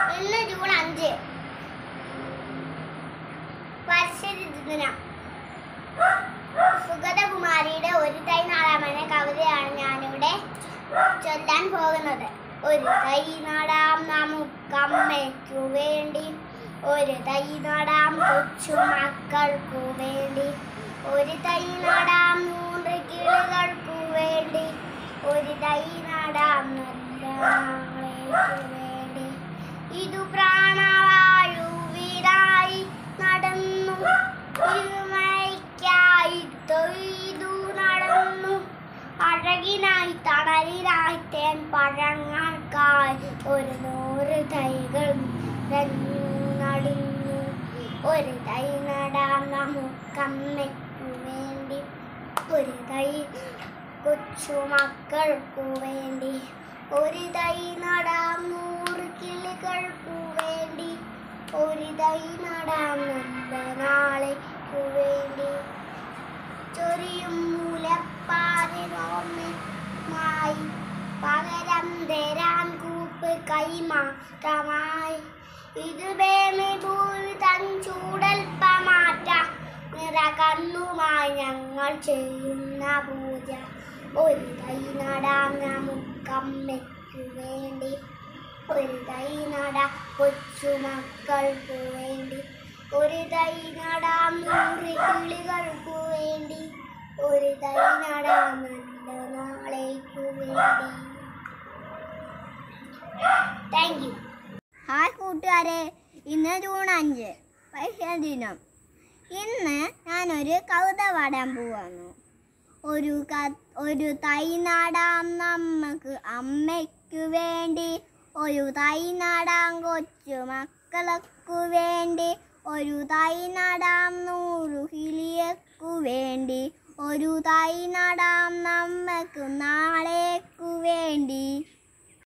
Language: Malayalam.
ഇന്ന് ജൂൺ അഞ്ച് പരിസ്ഥിതി ദിനം സുഗതകുമാരിയുടെ ഒരു തൈ നാടാം എന്ന കവിതയാണ് ഞാനിവിടെ ചൊല്ലാൻ പോകുന്നത് ഒരു തൈ നടാം നമുക്കമ്മയ്ക്കു വേണ്ടി ഒരു തൈ നടാം കൊച്ചു മക്കൾക്കു വേണ്ടി ഒരു തൈ നടാം നൂറ് കിളികൾക്കു വേണ്ടി ഒരു തൈ നടാം നല്ല നാളേക്കു വേണ്ടി ഇതു പ്രാണവായുവിനായി നടന്നു ഇരുമയ്ക്കായി തൊയ്തു നടന്നു അഴകിനായി തണലിനായി തേൻ പഴങ്ങൾക്കായി ഒരു നൂറ് തൈകൾ നനഞ്ഞു നടന്നു ഒരു തൈ നടാം നമുക്കമ്മയ്ക്കു വേണ്ടി ഒരു തൈ കൊച്ചുമക്കൾക്കു വേണ്ടി ഒരു തൈ നടാം നൂറ് കിളികൾക്കു വേണ്ടി ഒരു തൈ നടാം നല്ല നാളേക്കു വേണ്ടി ചൊരിയും മൂലപ്പാതിനോമായി പകരം തരാൻ കൂപ്പ് കൈമാറ്റമായി ഇത് ഭേമി ഭൂമി തൻ ചൂടൽപ്പമാറ്റ നിറ കണ്ണുമായി ഞങ്ങൾ ചെയ്യുന്ന പൂജ ഒരു തൈ നടാം നമുക്കമ്മയ്ക്കു വേണ്ടി ഒരു തൈ നടാം കൊച്ചുമക്കൾക്കു വേണ്ടി ഒരു തൈ നടാം നൂറ് കിളികൾക്കു വേണ്ടി ഒരു തൈ നടാം നല്ല നാളേക്കു വേണ്ടി താങ്ക് യു ഹായ് കൂട്ടുകാരെ ഇന്ന് ജൂൺ അഞ്ച് പരിസ്ഥിതി ദിനം ഇന്ന് ഞാനൊരു കവിത പാടാൻ പോവാന്നു ഒരു ക ഒരു തൈ നടാം നമുക്ക് അമ്മയ്ക്കു വേണ്ടി ഒരു തൈ നടാം കൊച്ചു മക്കൾക്കു വേണ്ടി ഒരു തൈ നടാം നൂറു കിളിയക്കു വേണ്ടി ഒരു തൈ നടാം നമുക്ക് നാളേക്കു വേണ്ടി